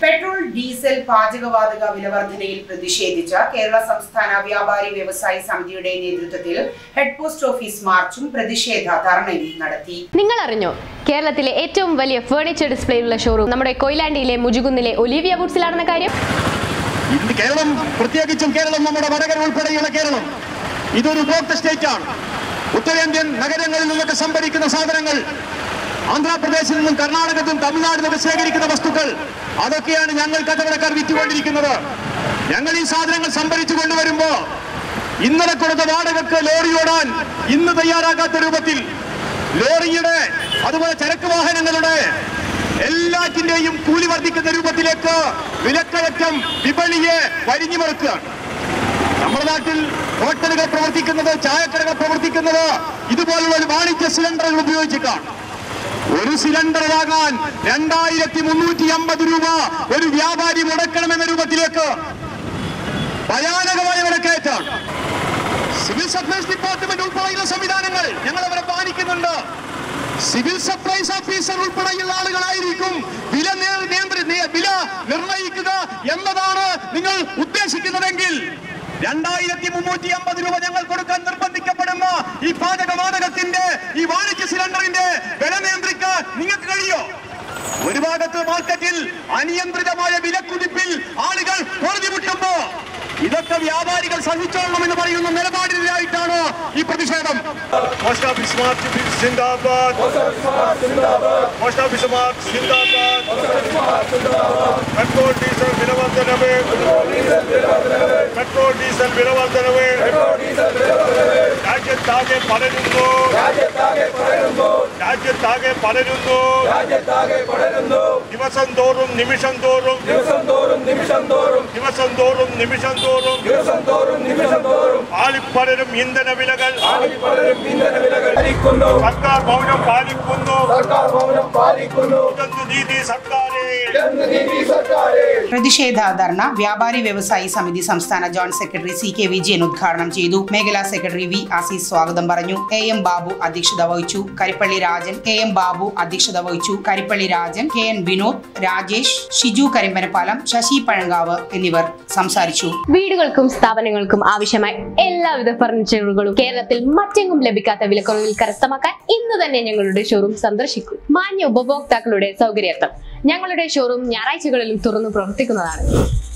petrol diesel പാചകവാതക വിലവർധനയിൽ പ്രതിഷേധിച്ച് കേരള സംസ്ഥാന വ്യാപാരി വ്യവസായി സമിതിയുടെ നേതൃത്വത്തിൽ ഹെഡ് പോസ്റ്റ് ഓഫീസ് മാർച്ചും പ്രതിഷേധ ധർണയും നടത്തി നിങ്ങൾ അറിഞ്ഞോ കേരളത്തിലെ ഏറ്റവും വലിയ ഫേർണിച്ചർ ഡിസ്പ്ലേയുള്ള ഷോറൂം നമ്മുടെ കൊയിലാണ്ടിയിലെ മുജുകുന്നിലെ ഒലിവിയ വുഡ്സിലാണെന്ന കാര്യം ഇന്ന് കേരളം പ്രത്യേകിച്ചും കേരളം നമ്മുടെ വടകര ഉൾപ്പെടെയുള്ള കേരളം ഇതൊരു ഉപഭോക്തൃ സ്റ്റേറ്റ് ആണ് ഉത്തരേന്ത്യൻ നഗരങ്ങളിൽ നിന്നൊക്കെ സംഭരിക്കുന്ന സാധനങ്ങൾ ആന്ധ്രാപ്രദേശിൽ നിന്നും കർണാടകത്തിൽ നിന്നും തമിഴ്നാട്ടിൽ നിന്നൊക്കെ ശേഖരിക്കുന്ന വസ്തുക്കൾ അതൊക്കെയാണ് ഞങ്ങൾ കച്ചവടക്കാർ വിറ്റുകൊണ്ടിരിക്കുന്നത് ഞങ്ങൾ ഈ സാധനങ്ങൾ സംഭരിച്ചു കൊണ്ടുവരുമ്പോ ഇന്നലെ കൊടുത്ത വാടകക്ക് ലോറി ഓടാൻ ഇന്ന് തയ്യാറാക്കാത്ത രൂപത്തിൽ ലോറിയുടെ അതുപോലെ ചരക്ക് വാഹനങ്ങളുടെ എല്ലാറ്റിന്റെയും കൂലി വർദ്ധിക്കുന്ന രൂപത്തിലേക്ക് വിലക്കയറ്റം വിപണിയെ വരിഞ്ഞു മറക്കുകയാണ് നമ്മുടെ നാട്ടിൽ ഹോട്ടലുകൾ പ്രവർത്തിക്കുന്നത് ചായക്കടകൾ പ്രവർത്തിക്കുന്നത് ഇതുപോലുള്ള ഒരു വാണിജ്യ സിലിണ്ടറുകൾ ഉപയോഗിച്ചിട്ടാണ് ഒരു സിലിണ്ടർ വാങ്ങാൻ രണ്ടായിരത്തി മുന്നൂറ്റി അമ്പത് രൂപ ഒരു വ്യാപാരി മുടക്കണമെന്ന രൂപത്തിലേക്ക് ഭയാനകമായ വിലക്കയറ്റാണ് സിവിൽ സപ്ലൈസ് ഡിപ്പാർട്ട്മെന്റ് ഉൾപ്പെടെയുള്ള സംവിധാനങ്ങൾ ഞങ്ങൾ അവരെ പാലിക്കുന്നുണ്ട് സിവിൽ സപ്ലൈസ് ഓഫീസർ ഉൾപ്പെടെയുള്ള ആളുകളായിരിക്കും വില നിയ- നിയന്ത്രി- നിയ- വില നിർണയിക്കുക എന്നതാണ് നിങ്ങൾ ഉദ്ദേശിക്കുന്നതെങ്കിൽ രണ്ടായിരത്തി മുന്നൂറ്റി അമ്പത് രൂപ ഞങ്ങൾ കൊടുക്കാൻ നിർബന്ധിക്കപ്പെടുന്ന ഈ പാചകവാതകത്തിന്റെ ഈ വാണിജ്യ സിലിണ്ടറിന്റെ വില നിയന്ത്രിക്കാൻ നിങ്ങൾക്ക് കഴിയോ ഒരു ഭാഗത്ത് മാർക്കറ്റിൽ അനിയന്ത്രിതമായ വിലക്കുതിപ്പിൽ ആളുകൾ പൊറുതിമുട്ടുമ്പോ ഇതൊക്കെ വ്യാപാരികൾ സഹിച്ചോളണമെന്ന് പറയുന്ന നിലപാടിലായിട്ടാണ് ഈ പ്രതിഷേധം പോസ്റ്റ് ഓഫീസ് മാർച്ച് സിന്ദാബാദ് പോസ്റ്റ് ഓഫീസ് മാർച്ച് സിന്ദാബാദ് പെട്രോൾ ഡീസൽ വിലവർദ്ധനവ് പെട്രോൾ ഡീസൽ വിലവർദ്ധനവ് രാജ്യത്താകെ പടരുന്നു രാജ്യത്താകെ പടരുന്നു ദിവസം തോറും നിമിഷം തോറും ദിവസം തോറും നിമിഷം തോറും ദിവസം തോറും നിമിഷം തോറും ദിവസം തോറും നിമിഷം തോറും ആളിപ്പടരും ഇന്ധന വിലകൾ പലരും ഇന്ധന വിലകൾ പാലിക്കുന്നു സർക്കാർ മൗനം പാലിക്കുന്നു സർക്കാർ മൗനം പാലിക്കുന്നു ഇതെന്ത് നീതി സർക്കാരേ എന്ന് നീതി സർക്കാരെ പ്രതിഷേധ ധർണ വ്യാപാരി വ്യവസായി സമിതി സംസ്ഥാന joint secretary C K Vijayan ഉദ്ഘാടനം ചെയ്തു മേഖലാ സെക്രട്ടറി വി ആസീസ് സ്വാഗതം പറഞ്ഞു എ എം ബാബു അധ്യക്ഷത വഹിച്ചു കരിപ്പള്ളി രാജൻ എ എം ബാബു അധ്യക്ഷത വഹിച്ചു കരിപ്പള്ളി രാജൻ കെ എൻ വിനോദ് രാജേഷ് ഷിജു കരിമ്പനപ്പാലം ശശി പഴങ്കാവ് എന്നിവർ സംസാരിച്ചു വീടുകൾക്കും സ്ഥാപനങ്ങൾക്കും ആവശ്യമായ എല്ലാവിധ ഫർണിച്ചറുകളും കേരളത്തിൽ മറ്റെങ്ങും ലഭിക്കാത്ത വിലക്കുറവിൽ കരസ്ഥമാക്കാൻ ഇന്ന് തന്നെ ഞങ്ങളുടെ ഷോറൂം സന്ദർശിക്കൂ മാന്യ ഉപഭോക്താക്കളുടെ സൗകര്യാർത്ഥം ഞങ്ങളുടെ ഷോറൂം ഞായറാഴ്ചകളിലും തുറന്നു പ്രവർത്തിക്കുന്നതാണ്